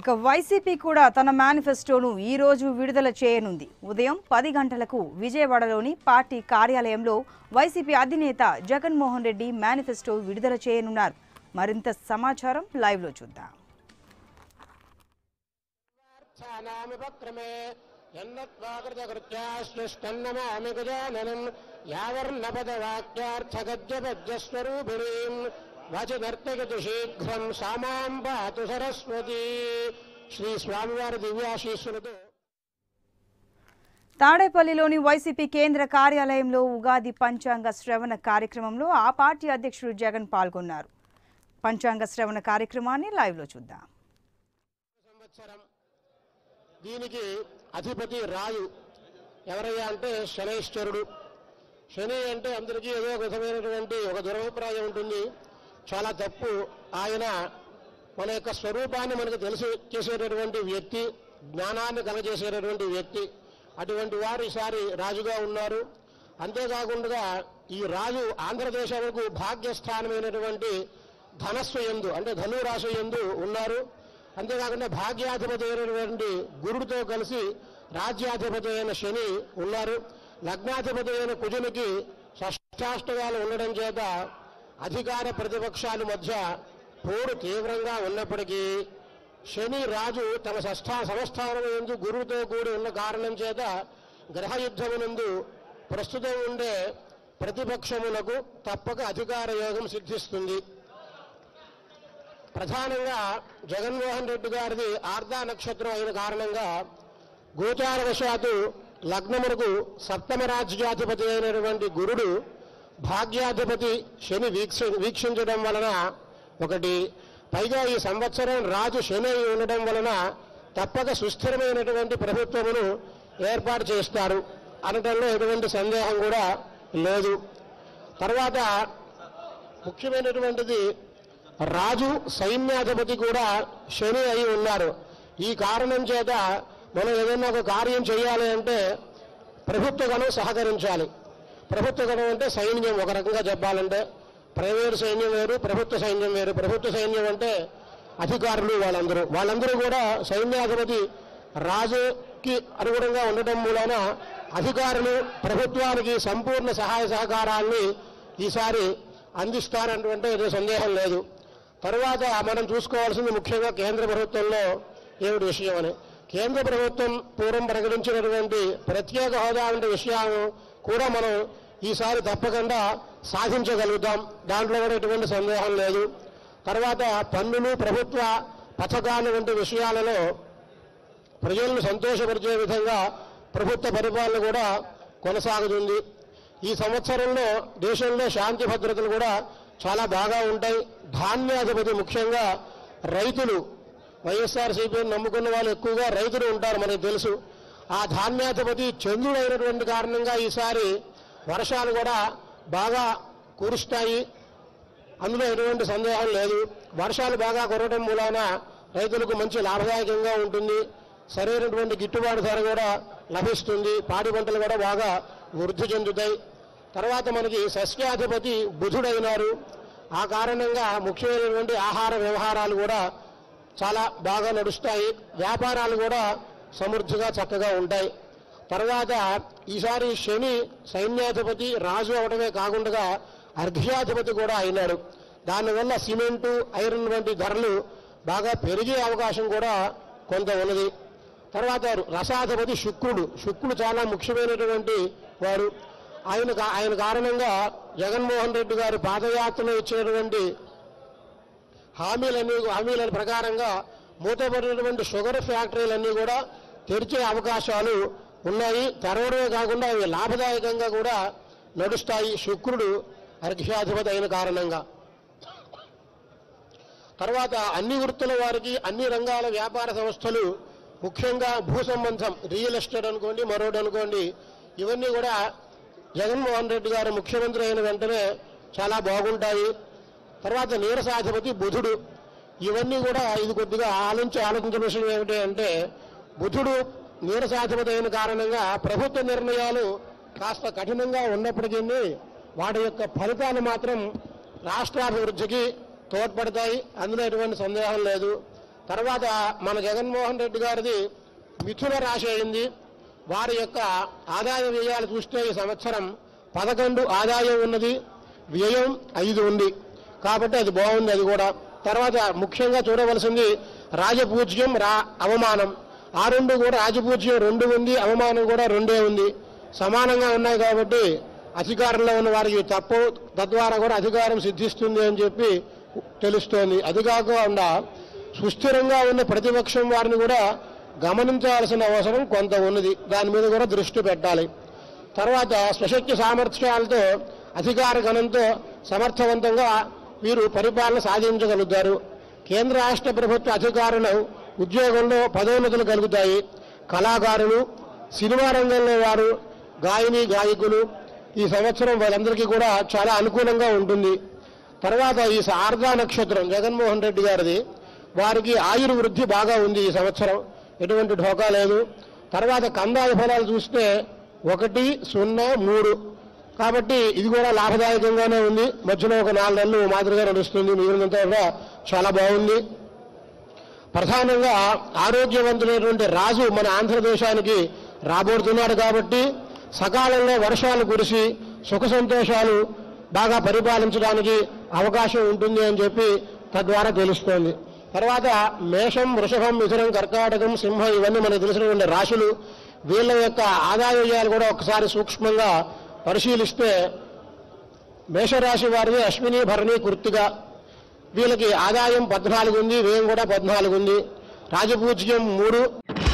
ఇక వైసీపీ కూడా తన మేనిఫెస్టోను ఈ రోజు విడుదల చేయనుంది ఉదయం పది గంటలకు విజయవాడలోని పార్టీ కార్యాలయంలో వైసీపీ అధినేత జగన్మోహన్ రెడ్డి మేనిఫెస్టో విడుదల చేయనున్నారు మరింత సమాచారం లైవ్లో చూద్దాం క్షానామిపక్రమే యన్నత్వాకృతకృత్యాశ్లిష్టన్నమామి గజాననం యావర్ణపదవాక్యార్థగద్యపద్యస్వరూపిణీం వచనర్తగతి శీఘ్రం సామాం పాతు సరస్వతి శ్రీ స్వామివారి దివ్యాశీస్సులతో తాడేపల్లిలోని వైసీపీ కేంద్ర కార్యాలయంలో ఉగాది పంచాంగ శ్రవణ కార్యక్రమంలో ఆ పార్టీ అధ్యక్షుడు జగన్ పాల్గొన్నారు పంచాంగ శ్రవణ కార్యక్రమాన్ని లైవ్లో చూద్దాం సంవత్సరం దీనికి అధిపతి రాయు ఎవరయ్యా అంటే శనైశ్వరుడు శని అంటే అందరికీ ఏదో ఒక విధమైనటువంటి ఒక దురభిప్రాయం ఉంటుంది చాలా తప్పు ఆయన మన యొక్క స్వరూపాన్ని మనకు తెలిసి చేసేటటువంటి వ్యక్తి జ్ఞానాన్ని కలగజేసేటటువంటి వ్యక్తి అటువంటి వారు ఈసారి రాజుగా ఉన్నారు అంతేకాకుండా ఈ రాజు ఆంధ్రదేశానికి భాగ్యస్థానమైనటువంటి ధనస్సు ఎందు అంటే ధనురాశి ఎందు ఉన్నారు అంతేకాకుండా భాగ్యాధిపతి అయినటువంటి గురుడితో కలిసి రాజ్యాధిపతి అయిన శని ఉన్నారు లగ్నాధిపతి అయిన కుజునికి షష్టాష్టకాలు ఉండడం చేత అధికార ప్రతిపక్షాల మధ్య పోరు తీవ్రంగా ఉన్నప్పటికీ శని రాజు తన షష్ఠా సంస్థానం ఎందు గురువుతో కూడి ఉన్న కారణం చేత గ్రహ యుద్ధమునందు ప్రస్తుతం ఉండే ప్రతిపక్షములకు తప్పక అధికార యోగం సిద్ధిస్తుంది ప్రధానంగా జగన్మోహన్ రెడ్డి గారిది ఆర్ధా నక్షత్రం అయిన కారణంగా గోచారవశాత్తు లగ్నమునకు సప్తమ రాజ్యాధిపతి అయినటువంటి గురుడు భాగ్యాధిపతి శని వీక్ష వీక్షించడం వలన ఒకటి పైగా ఈ సంవత్సరం రాజు శని అయి ఉండడం వలన తప్పక సుస్థిరమైనటువంటి ప్రభుత్వమును ఏర్పాటు చేస్తారు అనటంలో ఎటువంటి సందేహం కూడా లేదు తర్వాత ముఖ్యమైనటువంటిది రాజు సైన్యాధిపతి కూడా శని అయి ఉన్నారు ఈ కారణం చేత మనం ఏదైనా ఒక కార్యం చేయాలి అంటే ప్రభుత్వ గణం సహకరించాలి ప్రభుత్వ గణం అంటే సైన్యం ఒక రకంగా చెప్పాలంటే ప్రైవేట్ సైన్యం వేరు ప్రభుత్వ సైన్యం వేరు ప్రభుత్వ సైన్యం అంటే అధికారులు వాళ్ళందరూ వాళ్ళందరూ కూడా సైన్యాధిపతి రాజుకి అనుగుణంగా ఉండటం మూలాన అధికారులు ప్రభుత్వానికి సంపూర్ణ సహాయ సహకారాన్ని ఈసారి అందిస్తారన్నటువంటి ఏదో సందేహం లేదు తరువాత మనం చూసుకోవాల్సింది ముఖ్యంగా కేంద్ర ప్రభుత్వంలో ఏమిటి విషయం అని కేంద్ర ప్రభుత్వం పూర్వం ప్రకటించినటువంటి ప్రత్యేక హోదా వంటి విషయాలు కూడా మనం ఈసారి తప్పకుండా సాధించగలుగుతాం దాంట్లో కూడా ఎటువంటి సందేహం లేదు తర్వాత పన్నులు ప్రభుత్వ పథకాలు వంటి విషయాలలో ప్రజలను సంతోషపరిచే విధంగా ప్రభుత్వ పరిపాలన కూడా కొనసాగుతుంది ఈ సంవత్సరంలో దేశంలో శాంతి భద్రతలు కూడా చాలా బాగా ఉంటాయి ధాన్యాధిపతి ముఖ్యంగా రైతులు వైఎస్ఆర్సీపీని నమ్ముకున్న వాళ్ళు ఎక్కువగా రైతులు ఉంటారు మనకు తెలుసు ఆ ధాన్యాధిపతి చంద్రుడు అయినటువంటి కారణంగా ఈసారి వర్షాలు కూడా బాగా కురుస్తాయి అందులో ఎటువంటి సందేహం లేదు వర్షాలు బాగా కురవడం మూలాన రైతులకు మంచి లాభదాయకంగా ఉంటుంది సరైనటువంటి గిట్టుబాటు ధర కూడా లభిస్తుంది పాడి పంటలు కూడా బాగా వృద్ధి చెందుతాయి తర్వాత మనకి సస్యాధిపతి బుధుడైనారు ఆ కారణంగా ముఖ్యమైనటువంటి ఆహార వ్యవహారాలు కూడా చాలా బాగా నడుస్తాయి వ్యాపారాలు కూడా సమృద్ధిగా చక్కగా ఉంటాయి తర్వాత ఈసారి శని సైన్యాధిపతి రాజు అవడమే కాకుండా అర్ఘ్యాధిపతి కూడా అయినాడు దానివల్ల సిమెంటు ఐరన్ వంటి ధరలు బాగా పెరిగే అవకాశం కూడా కొంత ఉన్నది తర్వాత రసాధిపతి శుక్రుడు శుక్రుడు చాలా ముఖ్యమైనటువంటి వాడు ఆయన కా- ఆయన కారణంగా జగన్మోహన్ రెడ్డి గారు పాదయాత్రలో ఇచ్చినటువంటి హామీలన్నీ హామీల ప్రకారంగా మూతపడినటువంటి షుగర్ ఫ్యాక్టరీలన్నీ కూడా తెరిచే అవకాశాలు ఉన్నాయి తెరవడమే కాకుండా అవి లాభదాయకంగా కూడా నడుస్తాయి శుక్రుడు అర్ఘ్యాధిపతి అయిన కారణంగా తర్వాత అన్ని వృత్తుల వారికి అన్ని రంగాల వ్యాపార సంస్థలు ముఖ్యంగా భూ సంబంధం రియల్ ఎస్టేట్ అనుకోండి మరొకటి అనుకోండి ఇవన్నీ కూడా జగన్మోహన్ రెడ్డి గారు ముఖ్యమంత్రి అయిన వెంటనే చాలా బాగుంటాయి తర్వాత నీరసాధిపతి బుధుడు ఇవన్నీ కూడా ఇది కొద్దిగా ఆలోచించి ఆలోచించిన విషయం ఏమిటి అంటే బుధుడు నీరసాధిపతి అయిన కారణంగా ప్రభుత్వ నిర్ణయాలు కాస్త కఠినంగా ఉన్నప్పటికీ వాటి యొక్క ఫలితాలు మాత్రం రాష్ట్రాభివృద్ధికి తోడ్పడతాయి అందులో ఎటువంటి సందేహం లేదు తర్వాత మన జగన్మోహన్ రెడ్డి గారిది మిథున రాశి అయింది వారి యొక్క ఆదాయ వ్యయాలు చూస్తే ఈ సంవత్సరం పదకొండు ఆదాయం ఉన్నది వ్యయం ఐదు ఉంది కాబట్టి అది బాగుంది అది కూడా తర్వాత ముఖ్యంగా చూడవలసింది రాజపూజ్యం రా అవమానం ఆ రెండు కూడా రాజపూజ్యం రెండు ఉంది అవమానం కూడా రెండే ఉంది సమానంగా ఉన్నాయి కాబట్టి అధికారంలో ఉన్న వారికి తప్పు తద్వారా కూడా అధికారం సిద్ధిస్తుంది అని చెప్పి తెలుస్తోంది అది కాకుండా సుస్థిరంగా ఉన్న ప్రతిపక్షం వారిని కూడా గమనించాల్సిన అవసరం కొంత ఉన్నది దాని మీద కూడా దృష్టి పెట్టాలి తర్వాత స్వశక్తి సామర్థ్యాలతో అధికార గణంతో సమర్థవంతంగా వీరు పరిపాలన సాధించగలుగుతారు కేంద్ర రాష్ట్ర ప్రభుత్వ అధికారులు ఉద్యోగంలో పదోన్నతులు కలుగుతాయి కళాకారులు సినిమా రంగంలో వారు గాయని గాయకులు ఈ సంవత్సరం వాళ్ళందరికీ కూడా చాలా అనుకూలంగా ఉంటుంది తర్వాత ఈ శారదా నక్షత్రం జగన్మోహన్ రెడ్డి గారిది వారికి ఆయుర్వృద్ధి బాగా ఉంది ఈ సంవత్సరం ఎటువంటి ఢోకా లేదు తర్వాత కందాయ ఫలాలు చూస్తే ఒకటి సున్నా మూడు కాబట్టి ఇది కూడా లాభదాయకంగానే ఉంది మధ్యలో ఒక నాలుగు నెలలు మాదిరిగా నడుస్తుంది మిగిలినంతా కూడా చాలా బాగుంది ప్రధానంగా ఆరోగ్యవంతులైనటువంటి రాజు మన ఆంధ్రదేశానికి రాబోతున్నాడు కాబట్టి సకాలంలో వర్షాలు కురిసి సుఖ సంతోషాలు బాగా పరిపాలించడానికి అవకాశం ఉంటుంది అని చెప్పి తద్వారా తెలుస్తోంది తర్వాత మేషం వృషభం మిథునం కర్కాటకం సింహం ఇవన్నీ మనకు తెలిసినటువంటి రాశులు వీళ్ళ యొక్క ఆదాయ వ్యయాలు కూడా ఒకసారి సూక్ష్మంగా పరిశీలిస్తే మేషరాశి వారిది అశ్విని భరణి కృత్తిగా వీళ్ళకి ఆదాయం పద్నాలుగు ఉంది వ్యయం కూడా పద్నాలుగు ఉంది రాజపూజ్యం మూడు